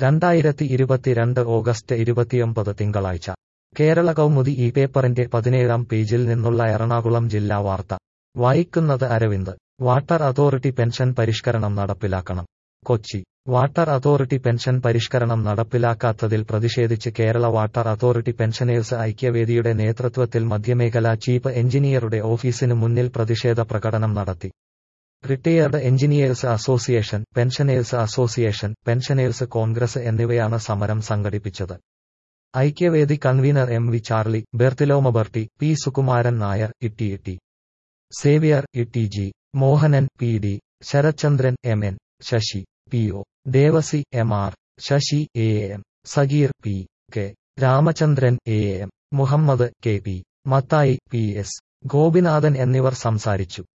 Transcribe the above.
രണ്ടായിരത്തി ഇരുപത്തിരണ്ട് ഓഗസ്റ്റ് ഇരുപത്തിയൊമ്പത് തിങ്കളാഴ്ച കേരള കൗമുദി ഈ പേപ്പറിന്റെ പതിനേഴാം പേജിൽ നിന്നുള്ള എറണാകുളം ജില്ലാ വാർത്ത വായിക്കുന്നത് അരവിന്ദ് വാട്ടർ അതോറിറ്റി പെൻഷൻ പരിഷ്കരണം നടപ്പിലാക്കണം കൊച്ചി വാട്ടർ അതോറിറ്റി പെൻഷൻ പരിഷ്കരണം നടപ്പിലാക്കാത്തതിൽ പ്രതിഷേധിച്ച് കേരള വാട്ടർ അതോറിറ്റി പെൻഷനേഴ്സ് ഐക്യവേദിയുടെ നേതൃത്വത്തിൽ മധ്യമേഖലാ ചീഫ് എഞ്ചിനീയറുടെ ഓഫീസിനു മുന്നിൽ പ്രതിഷേധ പ്രകടനം നടത്തി retired engineers association pensioners association pensioners congress എന്നിവയാണ് സമരം സംഘടിപ്പിച്ചത് ഐക്യവേദി കൺവീനർ എം വി ചാർലി ബെർത്തിലോമബർട്ടി P Sukumaran Nair Itty Itty Xavier Itty G Mohanan P D Sarathchandran M N Sasi P O Devasi M R Sasi A M Sageer P K Ramachandran A M Muhammad K P Mathai P S Gopinathan എന്നിവർ സംസാരിച്ചു